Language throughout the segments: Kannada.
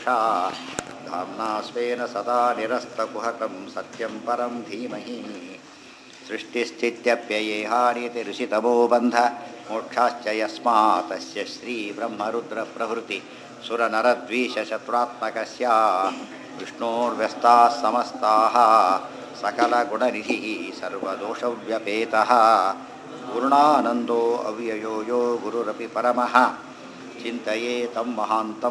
यस्येमाक्षिप्तवपुषा धाम्ना स्वेन सदा निरस्तकुहकं सत्यं परं धीमहि सृष्टिस्थित्यप्ययेहानीतिरुषितमो बन्ध मोक्षाश्च यस्मात् तस्य श्रीब्रह्मरुद्रप्रभृति सुरनरद्वीषशत्रुरात्मकस्य विष्णोर्व्यस्ताः समस्ताः सकलगुणनिधिः सर्वदोषव्यपेतः पूर्णानन्दो अव्ययो यो गुरुरपि परमः चिन्तये तं महान्तं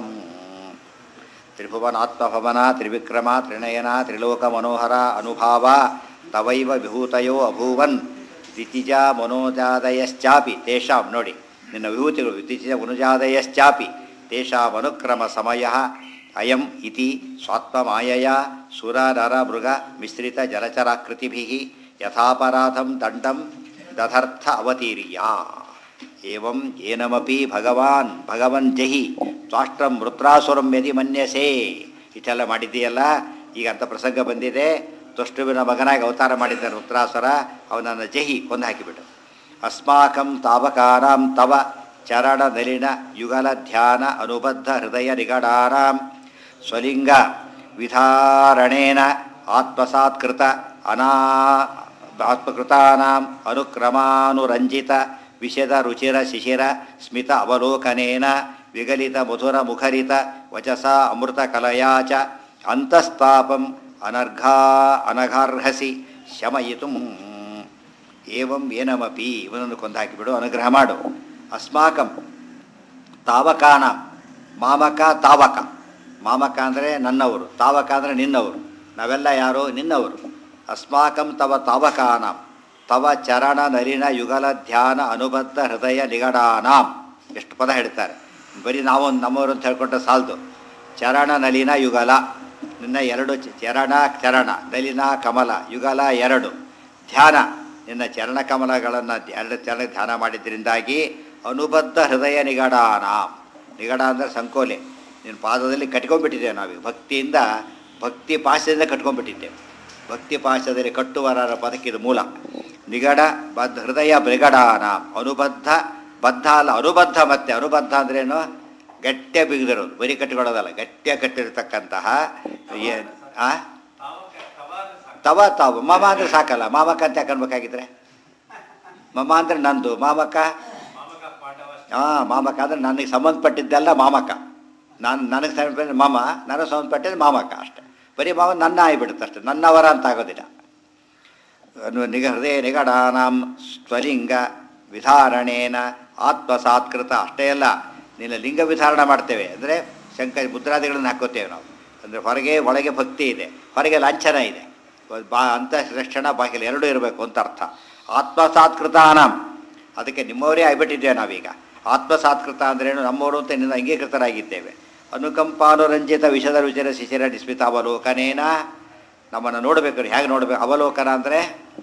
त्रिभुवनात्मभवना त्रिविक्रम त्रिनयನ ತ್ರಿಲೋಕಮನೋಹರ ಅನುಭಾವ ತವೈವ ವಿಭೂತಯೋ ಅಭೂವನ್ ದಿತಿಜ ಮನೋಜಾದಯಶ್ಚಾಪಿ ತೇಷಾಂ ನೋಡಿ ನಿನ್ನ ವಿಭೂತಿಗಳು ದಿತಿಜ ಮನುಜಾದಯಶ್ಚಾಪಿ ತೇಷಾಂ ಅನುಕ್ರಮ ಸಮಯ ಅಯಂ ಇತಿ ಸ್ವಾತ್ಮಮಾಯಯ ಸುರ ನರ ಮೃಗ ಮಿಶ್ರಿತ ಜಲಚರಾಕೃತಿಭಿ ಯಥಾಪರಾಧಂ ದಂಡಂ ದಧರ್ಥ ಅವತೀರ್ಯ ಏವಂ ಏನಮಪಿ ಭಗವಾನ್ ಭಗವನ್ ಜಹಿ ತ್ವಾಷ್ಟ್ರಂ ವೃತ್ರಾಸುರಂ ಯದಿ ಮನ್ಯಸೇ ಇಷ್ಟೆಲ್ಲ ಮಾಡಿದ್ದೀಯಲ್ಲ ಈಗ ಅಂತ ಪ್ರಸಂಗ ಬಂದಿದೆ ತ್ವಷ್ಟುವಿನ ಮಗನಾಗಿ ಅವತಾರ ಮಾಡಿದ್ದಾನೆ ವೃತ್ರಾಸುರ ಅವನನ್ನು ಜಹಿ ಕೊಂದು ಹಾಕಿಬಿಟ್ಟು ಅಸ್ಮಾಕಂ ತಾವಕಾರಾಂ ತವ ಚರಣ ನಲಿನ ಯುಗಲ ಧ್ಯಾನ ಅನುಬದ್ಧ ಹೃದಯ ನಿಗಡಾರಾಂ ಸ್ವಲಿಂಗ ವಿಧಾರಣೇನ ಆತ್ಮಸಾತ್ಕೃತ ಅನಾ ಆತ್ಮಕೃತಾನಾಂ ಅನುಕ್ರಮಾನುರಂಜಿತ ವಿಷದ ರುಚಿರ ಶಿಶಿರ ಸ್ಮಿತ ಅವಲೋಕನೇನ ವಿಗಲಿತ ಮಧುರ ಮುಖರಿತ ವಚಸ ಅಮೃತ ಕಲಯಾ ಚ ಅಂತಸ್ತಾಪಂ ಅನರ್ಘಾ ಅನಘಾರ್ಹಸಿ ಶಮಯಿತು ಏವಂ ಏನಮಪಿ ಇವನನ್ನು ಕೊಂದು ಹಾಕಿಬಿಡು ಅನುಗ್ರಹ ಮಾಡು ಅಸ್ಮಾಕಂ ತಾವಕಾನ ಮಾಮಕ ತಾವಕ ಮಾಮಕ ಅಂದರೆ ನನ್ನವರು ತಾವಕ ಅಂದರೆ ನಿನ್ನವರು ನಾವೆಲ್ಲ ಯಾರು ನಿನ್ನವರು ಅಸ್ಮಾಕಂ ತವ ತಾವಕಾನಾಂ ತವ ಚರಣ ನಲಿನ ಯುಗಲ ಧ್ಯಾನ ಅನುಬದ್ಧ ಹೃದಯ ನಿಗಡಾನಾಂ ಎಷ್ಟು ಪದ ಹೇಳ್ತಾರೆ ಬರೀ ನಾವೊಂದು ನಮ್ಮವರು ಅಂತ ಹೇಳ್ಕೊಂಡ್ರೆ ಸಾಲದು ಚರಣ ನಲಿನ ಯುಗಲ ನಿನ್ನ ಎರಡು ಚರಣ ಚರಣ ನಲಿನ ಕಮಲ ಯುಗಲ ಎರಡು ಧ್ಯಾನ ನಿನ್ನ ಚರಣ ಕಮಲಗಳನ್ನು ಎರಡು ಚರಣ ಧ್ಯಾನ ಮಾಡಿದ್ರಿಂದಾಗಿ ಅನುಬದ್ಧ ಹೃದಯ ನಿಗಡಾನ ನಿಗಡ ಅಂದರೆ ಸಂಕೋಲೆ ನಿನ್ನ ಪಾದದಲ್ಲಿ ಕಟ್ಕೊಂಡ್ಬಿಟ್ಟಿದ್ದೇವೆ ನಾವೀಗ ಭಕ್ತಿಯಿಂದ ಭಕ್ತಿ ಪಾಶದಿಂದ ಕಟ್ಕೊಂಡ್ಬಿಟ್ಟಿದ್ದೇವೆ ಭಕ್ತಿ ಪಾಶದಲ್ಲಿ ಕಟ್ಟುವರರ ಪದಕ್ಕಿದು ಮೂಲ ನಿಗಡ ಬದ್ಧ ಹೃದಯ ಬ್ರಿಗಡಾನ ಅನುಬದ್ಧ ಬದ್ಧ ಅಲ್ಲ ಅನುಬದ್ಧ ಮತ್ತೆ ಅನುಬದ್ಧ ಅಂದ್ರೇನು ಗಟ್ಟಿಯ ಬಿಗಿದಿರೋದು ಬರೀ ಕಟ್ಟಿಕೊಳ್ಳೋದಲ್ಲ ಗಟ್ಟಿಯ ಕಟ್ಟಿರ್ತಕ್ಕಂತಹ ಏನು ಆ ತವ ತಾವು ಮಮ ಅಂದರೆ ಸಾಕಲ್ಲ ಮಾಮಕ ಅಂತ ಯಾಕೆ ಅನ್ಬೇಕಾಗಿದ್ರೆ ಮಮ ಅಂದರೆ ನಂದು ಮಾಮಕ ಹಾಂ ಮಾಮಕ ಅಂದರೆ ನನಗೆ ಸಂಬಂಧಪಟ್ಟಿದ್ದೆಲ್ಲ ಮಾಮಕ ನಾನು ನನಗೆ ಸಂಬಂಧಪಟ್ಟ ಮಾಮ ನನಗೆ ಸಂಬಂಧಪಟ್ಟಿದ್ದು ಮಾಮಕ ಅಷ್ಟೆ ಬರೀ ಮಾವ ನನ್ನ ಆಗಿಬಿಡುತ್ತೆ ಅಷ್ಟೆ ನನ್ನವರ ಅಂತ ಆಗೋದಿಲ್ಲ ನಿಗ ಹೃದಯ ನಿಗಡಾನಾಂ ಸ್ವಲಿಂಗ ವಿಧಾರಣೇನ ಆತ್ಮಸಾತ್ಕೃತ ಅಷ್ಟೇ ಅಲ್ಲ ನಿನ್ನ ಲಿಂಗ ವಿಧಾರಣ ಮಾಡ್ತೇವೆ ಅಂದರೆ ಶಂಕ ಮುದ್ರಾದಿಗಳನ್ನು ಹಾಕೋತೇವೆ ನಾವು ಅಂದರೆ ಹೊರಗೆ ಒಳಗೆ ಭಕ್ತಿ ಇದೆ ಹೊರಗೆ ಲಾಂಛನ ಇದೆ ಬಾ ಅಂತಃರಕ್ಷಣ ಬಾಗಿಲು ಎರಡೂ ಇರಬೇಕು ಅಂತ ಅರ್ಥ ಆತ್ಮಸಾತ್ಕೃತಾನಾಂ ಅದಕ್ಕೆ ನಿಮ್ಮವರೇ ಆಗಿಬಿಟ್ಟಿದ್ದೇವೆ ನಾವೀಗ ಆತ್ಮಸಾತ್ಕೃತ ಅಂದ್ರೇನು ನಮ್ಮವರು ಅಂತ ನಿನ್ನ ಅಂಗೀಕೃತರಾಗಿದ್ದೇವೆ ಅನುಕಂಪಾನುರಂಜಿತ ವಿಷದ ರುಚಿರ ಶಿಶಿರ ನಿಸ್ಮಿತ ಅವಲೋಕನೇನ ನಮ್ಮನ್ನು ನೋಡಬೇಕು ಹೇಗೆ ನೋಡಬೇಕು ಅವಲೋಕನ ಅಂದರೆ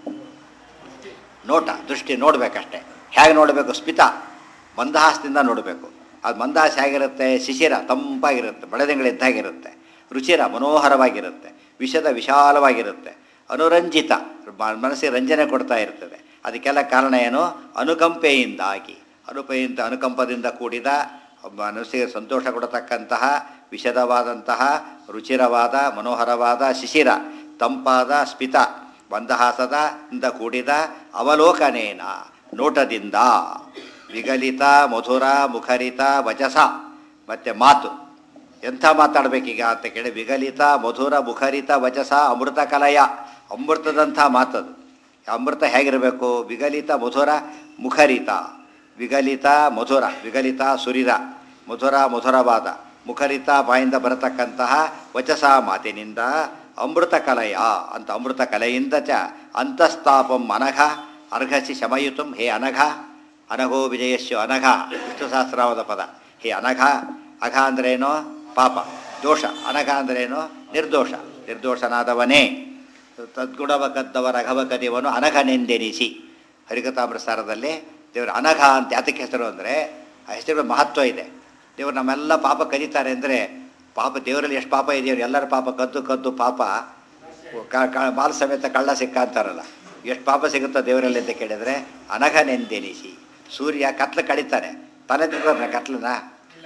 ನೋಟ ದೃಷ್ಟಿ ನೋಡಬೇಕಷ್ಟೆ ಹೇಗೆ ನೋಡಬೇಕು ಸ್ಮಿತ ಮಂದಹಾಸದಿಂದ ನೋಡಬೇಕು ಅದು ಮಂದಹಾಸ ಹೇಗಿರುತ್ತೆ ಶಿಶಿರ ತಂಪಾಗಿರುತ್ತೆ ಬೆಳೆದಂಗಳಿದ್ದಾಗಿರುತ್ತೆ ರುಚಿರ ಮನೋಹರವಾಗಿರುತ್ತೆ ವಿಷದ ವಿಶಾಲವಾಗಿರುತ್ತೆ ಅನುರಂಜಿತ ಮನಸ್ಸಿಗೆ ರಂಜನೆ ಕೊಡ್ತಾ ಇರ್ತದೆ ಅದಕ್ಕೆಲ್ಲ ಕಾರಣ ಏನು ಅನುಕಂಪೆಯಿಂದಾಗಿ ಅನುಪೆಯಿಂದ ಅನುಕಂಪದಿಂದ ಕೂಡಿದ ಮನಸ್ಸಿಗೆ ಸಂತೋಷ ಕೊಡತಕ್ಕಂತಹ ವಿಷದವಾದಂತಹ ರುಚಿರವಾದ ಮನೋಹರವಾದ ಶಿಶಿರ ತಂಪಾದ ಸ್ಮಿತ ಮಂದಹಾಸದ ಇಂದ ಕೂಡಿದ ಅವಲೋಕನೇನ ನೋಟದಿಂದ ವಿಗಲಿತ ಮಧುರ ಮುಖರಿತ ವಚಸ ಮತ್ತು ಮಾತು ಎಂಥ ಮಾತಾಡಬೇಕೀಗ ಅಂತ ಕೇಳಿ ವಿಗಲಿತ ಮಧುರ ಮುಖರಿತ ವಚಸ ಅಮೃತ ಕಲಯ ಅಮೃತದಂಥ ಮಾತದು ಅಮೃತ ಹೇಗಿರಬೇಕು ವಿಗಲಿತ ಮಧುರ ಮುಖರಿತ ವಿಗಲಿತ ಮಧುರ ವಿಗಲಿತ ಸುರಿದ ಮಧುರ ಮಧುರವಾದ ಮುಖರಿತ ಬಾಯಿಂದ ಬರತಕ್ಕಂತಹ ವಚಸ ಮಾತಿನಿಂದ ಅಮೃತ ಕಲಯ ಅಂತ ಅಮೃತ ಕಲೆಯಿಂದ ಚ ಅಂತಸ್ತಾಪಂ ಅನಘ ಅರ್ಘಸಿ ಶಮಯುತಂ ಹೇ ಅನಘ ಅನಘೋ ವಿಜಯಸ್ಸು ಅನಘ ವಿಷ್ಣು ಸಹಸ್ರಾವದ ಪದ ಹೇ ಅನಘ ಅಘ ಅಂದ್ರೇನು ಪಾಪ ದೋಷ ಅನಘ ಅಂದ್ರೇನು ನಿರ್ದೋಷ ನಿರ್ದೋಷನಾದವನೇ ತದ್ಗುಣವ ಕದ್ದವರ ಅಘವ ಕದಿಯವನು ಅನಘನೆಂದೆನಿಸಿ ಹರಿಕಥಾಮೃತಸಾರದಲ್ಲಿ ದೇವರು ಅನಘ ಅಂತ ಯಾತಕ್ಕೆ ಹೆಸರು ಅಂದರೆ ಆ ಹೆಸರುಗಳ ಮಹತ್ವ ಇದೆ ದೇವರು ನಮ್ಮೆಲ್ಲ ಪಾಪ ಕದೀತಾರೆ ಅಂದರೆ ಪಾಪ ದೇವರಲ್ಲಿ ಎಷ್ಟು ಪಾಪ ಇದೆಯೋ ಎಲ್ಲರ ಪಾಪ ಕದ್ದು ಕದ್ದು ಪಾಪ ಬಾಲ ಸಮೇತ ಕಳ್ಳ ಸಿಕ್ಕ ಅಂತಾರಲ್ಲ ಎಷ್ಟು ಪಾಪ ಸಿಗುತ್ತೋ ದೇವರಲ್ಲಿ ಅಂತ ಕೇಳಿದರೆ ಅನಘನೆಂದೆನಿಸಿ ಸೂರ್ಯ ಕತ್ಲು ಕಡಿತಾನೆ ತಲೆ ತಿಳ್ಕೊತಾನೆ ಕತ್ಲನ್ನ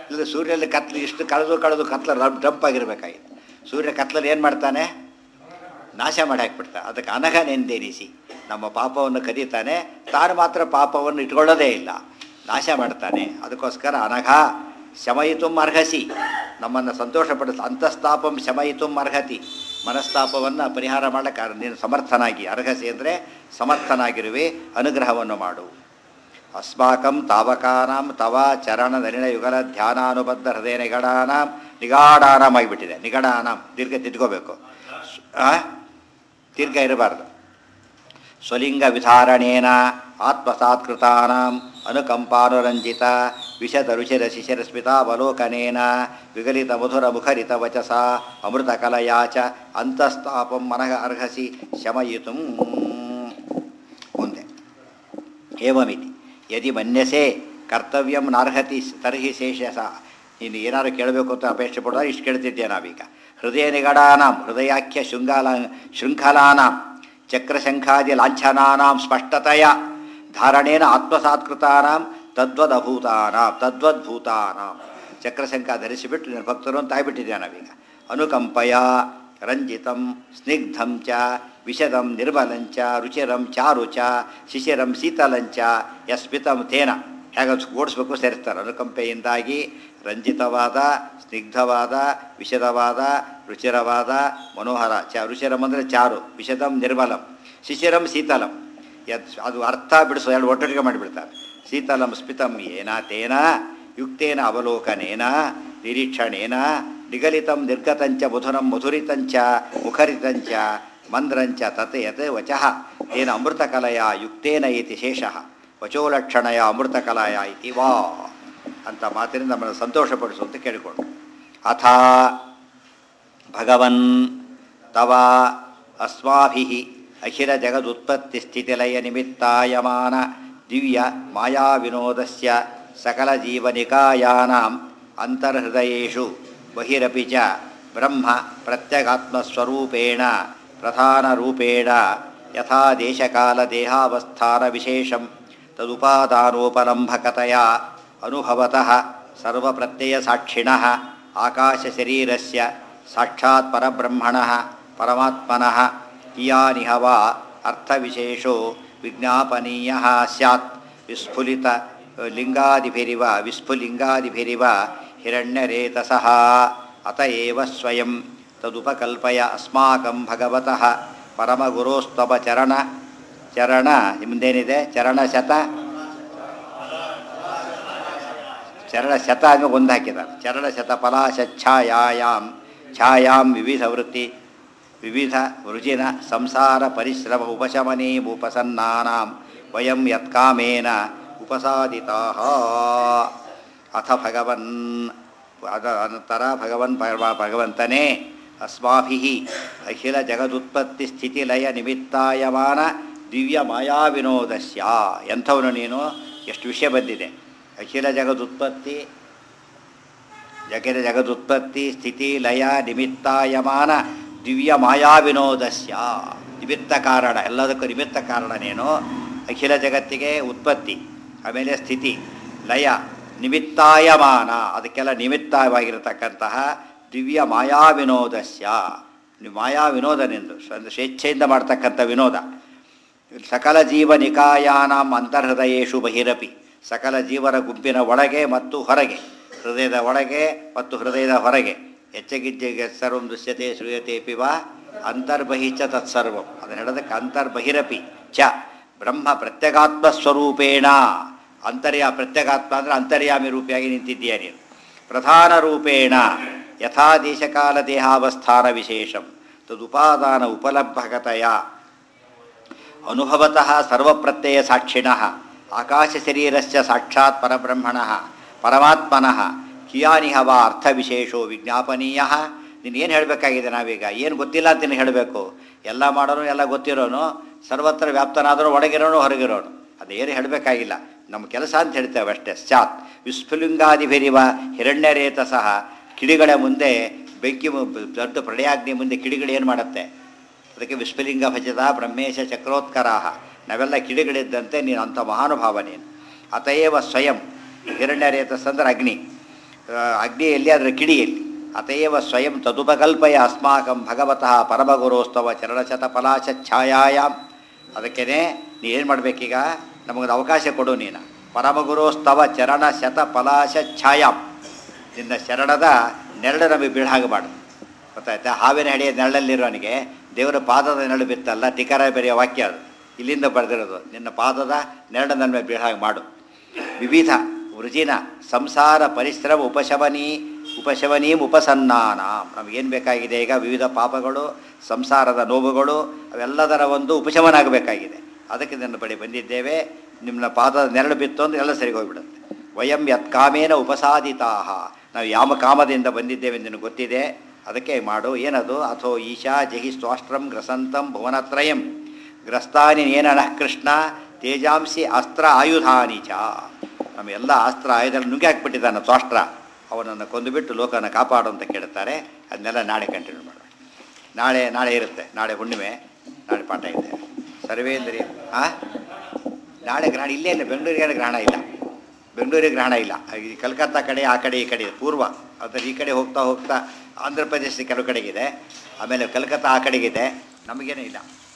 ಇಲ್ಲ ಸೂರ್ಯನಲ್ಲಿ ಕತ್ಲು ಇಷ್ಟು ಕಳೆದು ಕಳೆದು ಕತ್ಲ ರಬ್ ಡಂಪ್ ಆಗಿರ್ಬೇಕಾಗಿತ್ತು ಸೂರ್ಯ ಕತ್ಲಲ್ಲಿ ಏನು ಮಾಡ್ತಾನೆ ನಾಶ ಮಾಡಿ ಹಾಕ್ಬಿಡ್ತಾನೆ ಅದಕ್ಕೆ ಅನಘನೆಂದೆನಿಸಿ ನಮ್ಮ ಪಾಪವನ್ನು ಕದೀತಾನೆ ತಾನು ಮಾತ್ರ ಪಾಪವನ್ನು ಇಟ್ಕೊಳ್ಳೋದೇ ಇಲ್ಲ ನಾಶ ಮಾಡ್ತಾನೆ ಅದಕ್ಕೋಸ್ಕರ ಅನಘ ಶಮಯಿತು ಅರ್ಹಸಿ ನಮ್ಮನ್ನು ಸಂತೋಷಪಡಿಸ ಅಂತಸ್ತಾಪಂ ಶಮಯಿತು ಅರ್ಹತಿ ಮನಸ್ತಾಪವನ್ನು ಪರಿಹಾರ ಮಾಡಕ್ಕೆ ನೀನು ಸಮರ್ಥನಾಗಿ ಅರ್ಹಸಿ ಅಂದರೆ ಸಮರ್ಥನಾಗಿರುವೆ ಅನುಗ್ರಹವನ್ನು ಮಾಡು ಅಸ್ಮಾಕಂ ತಾವಕಾನಾಂ ತವ ಚರಣ ನಲಿನ ಯುಗಲ ಧ್ಯಾನಾನುಬದ್ಧ ಹೃದಯ ನಿಗಡಾನಾಂ ನಿಗಾಡಾನಾಂ ಆಗಿಬಿಟ್ಟಿದೆ ನಿಗಡಾನಾಂ ದೀರ್ಘ ತಿದ್ಕೋಬೇಕು ಆ? ದೀರ್ಘ ಇರಬಾರ್ದು ಸ್ವಲಿಂಗ ವಿಧಾರಣೇನ ಆತ್ಮಸಾತ್ಕೃತಾನಾಂ ಅನುಕಂಪಾನುರಂಜಿತ ವಿಶದ ರುಚಿರ ಶಿಶಿರ ಸ್ಮಿತಾವಲೋಕನೇನ ವಿಗಲಿತ ಮಧುರ ಮುಖರಿತ ವಚಸ ಅಮೃತ ಕಲಯಾ ಚ ಅಂತಸ್ತಾಪಂ ಮನಃ ಅರ್ಹಸಿ ಶಮಯಿತು ಮುಂದೆ ಏವಮಿತಿ ಯದಿ ಮನ್ಯಸೆ ಕರ್ತವ್ಯಂ ನಾರ್ಹತಿ ತರ್ಹಿ ಶೇಷಸ ನೀನು ಏನಾದ್ರು ಕೇಳಬೇಕು ಅಂತ ಅಪೇಕ್ಷೆ ಪಡೋದು ಇಷ್ಟು ಕೇಳ್ತಿದ್ದೆ ನಾವೀಗ ಹೃದಯ ನಿಗಡಾನಾಂ ಹೃದಯಾಖ್ಯ ಶೃಂಗಾಲ ಶೃಂಖಲಾನಾಂ ಚಕ್ರಶಂಖಾದಿ ಲಾಂಛನಾನಾಂ ಸ್ಪಷ್ಟತೆಯ ಧಾರಣೇನ ಆತ್ಮಸಾತ್ಕೃತಾನಾಂ ತದ್ವದಭೂತಾನಾಂ ತದ್ವದ್ಭೂತಾನಾಂ ಚಕ್ರಶಂಖ ಧರಿಸಿಬಿಟ್ಟು ನಿನ್ನ ಭಕ್ತರು ಅಂತ ಆಗ್ಬಿಟ್ಟಿದ್ದೆ ನಾವೀಗ ಅನುಕಂಪಯ ರಂಜಿತಂ ಸ್ನಿಗ್ಧಂ ಚ ವಿಷದಂ ನಿರ್ಮಲಂಚ ರುಚಿರಂ ಚಾರು ಚ ಶಿಶಿರಂ ಶೀತಲಂಚ ಯಸ್ಮಿತಂ ತೇನ ಹೇಗೆ ಓಡಿಸ್ಬೇಕು ಸೇರಿಸ್ತಾರೆ ಅನುಕಂಪೆಯಿಂದಾಗಿ ರಂಜಿತವಾದ ಸ್ನಿಗ್ಧವಾದ ವಿಷದವಾದ ರುಚಿರವಾದ ಮನೋಹರ ಚ ರುಚಿರಂ ಅಂದರೆ ಚಾರು ವಿಷದಂ ನಿರ್ಮಲಂ ಶಿಶಿರಂ ಶೀತಲಂ ಯತ್ ಅದು ಅರ್ಥ ಬಿಡಿಸೋ ಎರಡು ಒಟ್ಟೊಟ್ಟಿಗೆ ಮಾಡಿಬಿಡ್ತಾರೆ ಶೀತಲಂ ಸ್ಮಿತಂ ಏನ ತೇನ ಯುಕ್ತೇನ ಅವಲೋಕನೇನ ನಿರೀಕ್ಷಣೇನ ನಿಗಲಿತಂ ನಿರ್ಗತಂಚ ಮಧುರಂ ಮಧುರಿತಂಚ ಮುಖರಿತಂಚ ಮಂದ್ರಂಚ ತತ್ ಯತ್ ವಚಃ ತೇನ ಅಮೃತಕಲೆಯ ಯುಕ್ತೇನ ಇತಿ ಶೇಷಃ ವಚೋಲಕ್ಷಣಯ ಅಮೃತಕಲಾಯ ಇತಿ ವಾ ಅಂತ ಮಾತಿನಿಂದ ನಮ್ಮನ್ನು ಸಂತೋಷಪಡಿಸುವಂತ ಕೇಳಿಕೊಂಡು ಅಥ ಭಗವನ್ ತವ ಅಸ್ಮಾಭಿ ಅಖಿಲ ಜಗದುತ್ಪತ್ತಿ ಸ್ಥಿತಿಲಯ ನಿಮಿತ್ತಾಯಮಾನ ದಿವ್ಯ ಮಾಯಾ ವಿನೋದಸ್ಯ ಸಕಲ ಜೀವನಿಕಾಯಾನಾಂ ಅಂತರ್ಹೃದಯೇಷು ಬಹಿರಪಿ ಚ ಬ್ರಹ್ಮ ಪ್ರತ್ಯಗಾತ್ಮಸ್ವರೂಪೇಣ ಪ್ರಧಾನರೂಪೇಣ ಯಥಾ ದೇಶಕಾಲ ದೇಹಾವಸ್ಥಾನ ವಿಶೇಷಂ ತದುಪಾದಾನೋಪಲಂಭಕತೆಯ ಅನುಭವತಃ ಸರ್ವಪ್ರತ್ಯಯಸಾಕ್ಷಿಣಃ ಆಕಾಶಶರೀರಸ್ಯ ಸಾಕ್ಷಾತ್ ಪರಬ್ರಹ್ಮಣಃ ಪರಮಾತ್ಮನಃ ಕಿಯಾನಿಹ ವಾ ಅರ್ಥವಿಶೇಷೋ ವಿಜ್ಞಾಪನೀಯಃ ಸ್ಯಾತ್ ವಿಸ್ಫುಲಿತ ಲಿಂಗಾದಿಭಿರಿವ ವಿಸ್ಫುಲಿಂಗಾದಿಭಿರಿವ ಹಿರಣ್ಯರೇತಸಃ ಅತ ಏವ ಸ್ವಯಂ ತದುಪಕಲ್ಪಯ ಅಸ್ಮಾಕಂ ಭಗವತಃ ಪರಮಗುರೋಸ್ತವ ಚರಣ ಚರಣ ಮುಂದೇನಿದೆ ಚರಣಶತ ಚರಣಶತ ಅಂದರೆ ಒಂದು ಹಾಕಿದ್ದಾರೆ ಚರಣಶತ ಫಲಾಶಛಾಯಾಂ ಛಾಯಾಂ ವಿವಿಧ ವೃತ್ತಿ ವಿವಿಧ ವೃಜಿನ ಸಂಸಾರ ಪರಿಶ್ರಮ ಉಪಶಮನೇ ಉಪಸನ್ನಾನಾಂ ವಯಂ ಯತ್ಕಾಮೇನ ಉಪಸಾದಿತಾ ಅಥ ಭಗವನ್ ಅದ ಅನಂತರ ಭಗವನ್ ಪರಮ ಭಗವಂತನೇ ಅಸ್ಮಾಭಿ ಅಖಿಲ ಜಗದುತ್ಪತ್ತಿ ಸ್ಥಿತಿ ಲಯ ನಿಮಿತ್ತಾಯಮಾನ ದಿವ್ಯ ಮಾಯಾ ವಿನೋದಸ್ಯ ಎಂಥವನು ನೀನು ಎಷ್ಟು ವಿಷಯ ಬಂದಿದೆ ಅಖಿಲ ಜಗದುತ್ಪತ್ತಿ ಜಗದ ಜಗದುತ್ಪತ್ತಿ ಸ್ಥಿತಿ ಲಯ ನಿಮಿತ್ತಾಯಮಾನ ದಿವ್ಯ ಮಾಯಾ ವಿನೋದಸ್ಯ ನಿಮಿತ್ತ ಕಾರಣ ಎಲ್ಲದಕ್ಕೂ ನಿಮಿತ್ತ ಕಾರಣ ನೀನು ಅಖಿಲ ಜಗತ್ತಿಗೆ ಉತ್ಪತ್ತಿ ಆಮೇಲೆ ಸ್ಥಿತಿ ಲಯ ನಿಮಿತ್ತಾಯಮಾನ ಅದಕ್ಕೆಲ್ಲ ನಿಮಿತ್ತವಾಗಿರತಕ್ಕಂತಹ ದಿವ್ಯ ಮಾಯಾ ವಿನೋದಸ್ಯ ನಿ- ಮಾಯಾ ವಿನೋದನೆಂದು ಒಂದು ಸ್ವೇಚ್ಛೆಯಿಂದ ಮಾಡ್ತಕ್ಕಂಥ ವಿನೋದ ಸಕಲ ಜೀವ ನಿಕಾಯಾನಾಂ ಅಂತರ್ಹೃದಯೇಶು ಬಹಿರಪಿ ಸಕಲ ಜೀವರ ಗುಂಪಿನ ಒಳಗೆ ಮತ್ತು ಹೊರಗೆ ಹೃದಯದ ಒಳಗೆ ಮತ್ತು ಹೃದಯದ ಹೊರಗೆ ಹೆಚ್ಚಗಿಜ್ಜೆಗೆ ಸರ್ವಂ ದೃಶ್ಯತೆ ಶ್ರೂಯತೆ ಪಿವ ಅಂತರ್ಬಹಿ ಚ ತತ್ಸರ್ವಂ ಅದನ್ನು ಹೇಳೋದಕ್ಕೆ ಅಂತರ್ಬಹಿರಪಿ ಚ ಬ್ರಹ್ಮ ಪ್ರತ್ಯಗಾತ್ಮ ಸ್ವರೂಪೇಣ ಅಂತರ್ಯ ಪ್ರತ್ಯಗಾತ್ಮ ಅಂದರೆ ಅಂತರ್ಯಾಮಿ ರೂಪಿಯಾಗಿ ನಿಂತಿದ್ದೀಯ ನೀನು ಪ್ರಧಾನ ರೂಪೇಣ ಯಥಾ ದೇಶಕಾಲ ದೇಹಾವಸ್ಥಾನ ವಿಶೇಷಂ ತದುಪಾದಾನ ಉಪಲಬ್ಧಕತೆಯ ಅನುಭವತಃ ಸರ್ವಪ್ರತ್ಯಯ ಸಾಕ್ಷಿಣಃ ಆಕಾಶ ಶರೀರಸ್ಯ ಸಾಕ್ಷಾತ್ ಪರಬ್ರಹ್ಮಣಃ ಪರಮಾತ್ಮನಃ ಕಿಯಾನಿಹ ವಾ ಅರ್ಥವಿಶೇಷೋ ವಿಜ್ಞಾಪನೀಯ ನೀನು ಏನು ಹೇಳಬೇಕಾಗಿದೆ ನಾವೀಗ ಏನು ಗೊತ್ತಿಲ್ಲ ಅಂತ ನೀನು ಹೇಳಬೇಕು ಎಲ್ಲ ಮಾಡೋನು ಎಲ್ಲ ಗೊತ್ತಿರೋನು ಸರ್ವತ್ರ ವ್ಯಾಪ್ತನಾದರೂ ಒಳಗಿರೋನು ಹೊರಗಿರೋನು ಅದೇನು ಹೇಳಬೇಕಾಗಿಲ್ಲ ನಮ್ಮ ಕೆಲಸ ಅಂತ ಹೇಳ್ತೇವೆ ಅಷ್ಟೇ ಸ್ಯಾತ್ ವಿಸ್ಫುಲಿಂಗಾದಿಭಿರಿವ ಹಿರಣ್ಯರೇತ ಸಹ ಕಿಡಿಗಳ ಮುಂದೆ ಬೆಂಕಿ ಮು- ದೊಡ್ಡ ಪ್ರಳಯಾಗ್ನಿ ಮುಂದೆ ಕಿಡಿಗಳು ಏನು ಮಾಡುತ್ತೆ ಅದಕ್ಕೆ ವಿಸ್ಫುಲಿಂಗ ಭಜದ ಬ್ರಹ್ಮೇಶ ಚಕ್ರೋತ್ಕರಾಹ ನಾವೆಲ್ಲ ಕಿಡಿಗಳಿದ್ದಂತೆ ನೀನು ಅಂಥ ಮಹಾನುಭಾವ ನೀನು ಅತಯೇವ ಸ್ವಯಂ ಹಿರಣ್ಯರೇತಸ್ ಅಂದ್ರೆ ಅಗ್ನಿ ಆ, ಅಗ್ನಿಯಲ್ಲಿ ಅದರ ಕಿಡಿಯಲ್ಲಿ ಅತಯವ ಸ್ವಯಂ ತದುಪಕಲ್ಪಯ ಅಸ್ಮಾಕಂ ಭಗವತಃ ಪರಮಗುರೋಸ್ತವ ಚರಣಶತ ಫಲಾಶ ಛಾಯಾಯಾಮ್ ಅದಕ್ಕೇ ನೀನು ಏನು ಮಾಡಬೇಕೀಗ ನಮಗೊಂದು ಅವಕಾಶ ಕೊಡು ನೀನು ಪರಮಗುರೋಸ್ತವ ಚರಣ ಶತ ಫಲಾಶ ಛಾಯಾಮ್ ನಿನ್ನ ಶರಣದ ನೆರಳು ನಮಗೆ ಬೀಳಾಗ ಮಾಡು ಗೊತ್ತಾಯ್ತಾ ಹಾವಿನ ಹಡೆಯ ನೆರಳಲ್ಲಿರೋನಿಗೆ ದೇವರ ಪಾದದ ನೆರಳು ಬಿತ್ತಲ್ಲ ಟಿಕಾರ ಬೆರೆಯ ವಾಕ್ಯ ಅದು ಇಲ್ಲಿಂದ ಬರೆದಿರೋದು ನಿನ್ನ ಪಾದದ ನೆರಳು ನನ್ನ ಮೇಲೆ ಬೀಳಾಗ ಮಾಡು ವಿವಿಧ ವೃಜಿನ ಸಂಸಾರ ಪರಿಶ್ರಮ ಉಪಶಮನಿ ಉಪಶಮನೀಂ ಉಪಸನ್ನಾನ ನಮಗೇನು ಬೇಕಾಗಿದೆ ಈಗ ವಿವಿಧ ಪಾಪಗಳು ಸಂಸಾರದ ನೋವುಗಳು ಅವೆಲ್ಲದರ ಒಂದು ಉಪಶಮನ ಆಗಬೇಕಾಗಿದೆ ಅದಕ್ಕೆ ನನ್ನ ಬಳಿ ಬಂದಿದ್ದೇವೆ ನಿಮ್ಮ ಪಾದದ ನೆರಳು ಬಿತ್ತು ಅಂದ್ರೆ ಎಲ್ಲ ಸರಿ ಹೋಗ್ಬಿಡುತ್ತೆ ವಯಂ ಯತ್ಕಾಮೇನ ಉಪಸಾದಿತಾ ನಾವು ಯಾವ ಕಾಮದಿಂದ ಬಂದಿದ್ದೇವೆ ಎಂದು ನಿನಗೆ ಗೊತ್ತಿದೆ ಅದಕ್ಕೆ ಮಾಡು ಏನದು ಅಥೋ ಈಶಾ ಜಹಿ ಸ್ವಾಷ್ಟ್ರಂ ಗ್ರಸಂತಂ ಭುವನತ್ರಯಂ ಗ್ರಸ್ತಾನಿ ಏನನಃ ಕೃಷ್ಣ ತೇಜಾಂಸಿ ಅಸ್ತ್ರ ಆಯುಧಾನಿ ಚ ನಮ್ಮ ಎಲ್ಲ ಅಸ್ತ್ರ ಆಯುಧ ನುಗ್ಗಿ ಹಾಕ್ಬಿಟ್ಟಿದ್ದಾನೆ ಸ್ವಾಷ್ಟ್ರ ಅವನನ್ನು ಕೊಂದುಬಿಟ್ಟು ಲೋಕನ ಕಾಪಾಡು ಅಂತ ಕೇಳ್ತಾರೆ ಅದನ್ನೆಲ್ಲ ನಾಳೆ ಕಂಟಿನ್ಯೂ ಮಾಡೋಣ ನಾಳೆ ನಾಳೆ ಇರುತ್ತೆ ನಾಳೆ ಹುಣ್ಣಿಮೆ ನಾಳೆ ಪಾಠ ಇದೆ ಸರ್ವೇಂದ್ರಿಯ ಆ ನಾಳೆ ಗ್ರಹಣ ಇಲ್ಲೇ ಇಲ್ಲ ಬೆಂಗಳೂರಿಗೆ ಗ್ರಹಣ ಇಲ್ಲ ಬೆಂಗಳೂರಿಗೆ ಗ್ರಹಣ ಇಲ್ಲ ಈ ಕಲ್ಕತ್ತಾ ಕಡೆ ಆ ಕಡೆ ಈ ಕಡೆ ಇದೆ ಪೂರ್ವ ಅದರ ಈ ಕಡೆ ಹೋಗ್ತಾ ಹೋಗ್ತಾ ಆಂಧ್ರ ಪ್ರದೇಶ ಕೆಲವು ಕಡೆಗಿದೆ ಆಮೇಲೆ ಕಲ್ಕತ್ತಾ ಆ ಕಡೆಗಿದೆ ನಮಗೇನೇ ಇಲ್ಲ